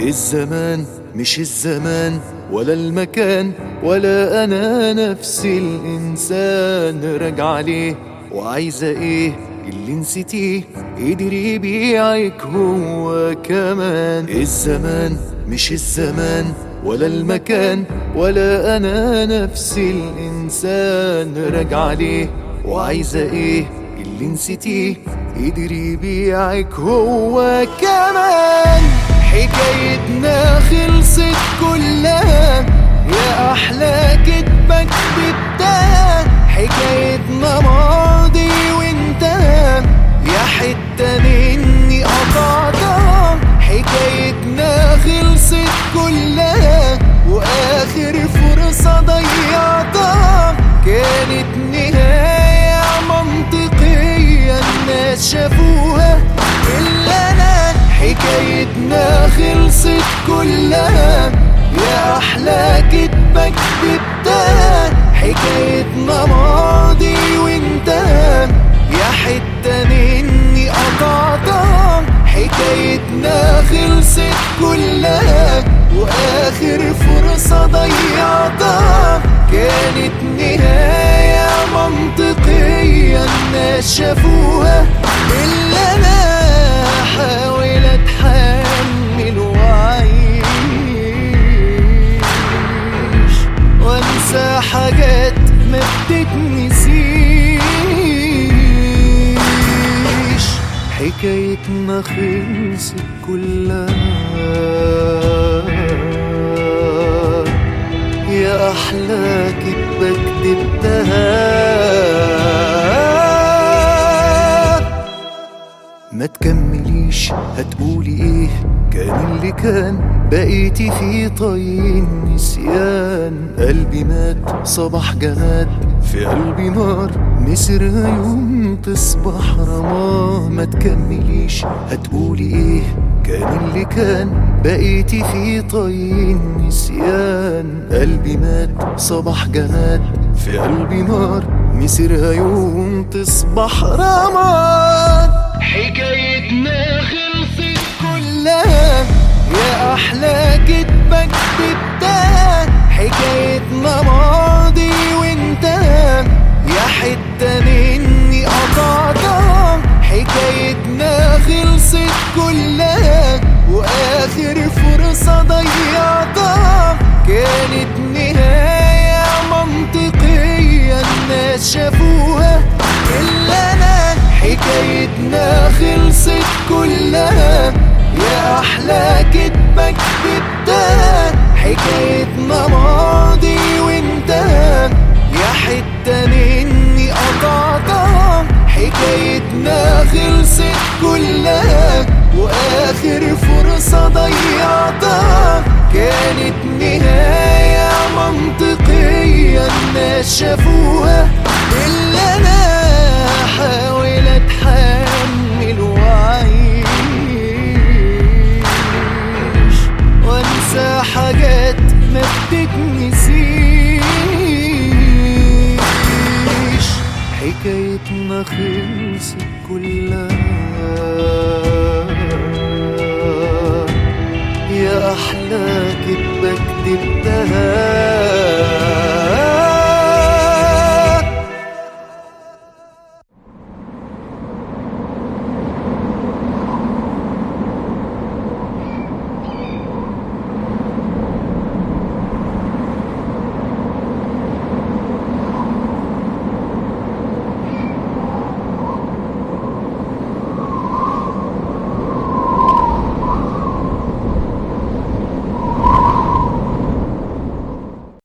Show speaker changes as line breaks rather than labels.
الزمان مش الزمان ولا المكان ولا انا نفس الانسان راجع ليه وعايزه ايه اللي نسيتيه قدر يبيعك هو كمان الزمان مش الزمان ولا المكان ولا انا نفس الانسان راجع ليه وعايزه ايه اللي نسيتيه قدر يبيعك هو كمان حكايتنا خلصت كلها يا احلى كدبك ببتها حكايتنا ماضي وانتهى يا حتة مني قطعتها حكايتنا خلصت كلها واخر فرصة ضيعتها كانت نهاية منطقية الناس شافوها إلا أنا حكايتنا خلصت كلها يا أحلى كدبك ببتها حكايتنا ماضي وانتهى يا حتة مني قطعتها حكايتنا خلصت كلها وآخر فرصة ضيعتها كانت نهاية منطقية الناس شافوها إلا أنا أحاول أتحمل وأعيش وأنسى حاجات ما بتتنسيش حكايتنا خلصت كلها يا أحلى كدبة كدبتها ما تكمليش هتقولي ايه كان اللي كان بقيتي في طي نسيان قلبي مات صباح جماد في قلبي نار مسرها يوم تصبح رماه ما تكمليش هتقولي ايه كان اللي كان بقيتي في طي نسيان قلبي مات صباح جماد في قلبي نار مسرها يوم تصبح رماد حكايتنا خلصت كلها يا احلى كدبك ببتها حكايتنا ماضي وانتهى يا حتة مني قطعتها حكايتنا خلصت كلها واخر فرصة ضيعتها كانت نهاية منطقية الناس شافوها إلا أنا حكايتنا خلصت كلها يا أحلى كدبك ببتها حكايتنا ماضي وانتهى يا حتة مني قطعتها حكايتنا خلصت كلها وآخر فرصة ضيعتها كانت نهاية منطقية الناس شافوها إلا أنا أحاول أتحمل وأعيش وأنسى حاجات ما بتتنسيش حكايتنا خلصت كلها يا أحلى كدبة كدبتها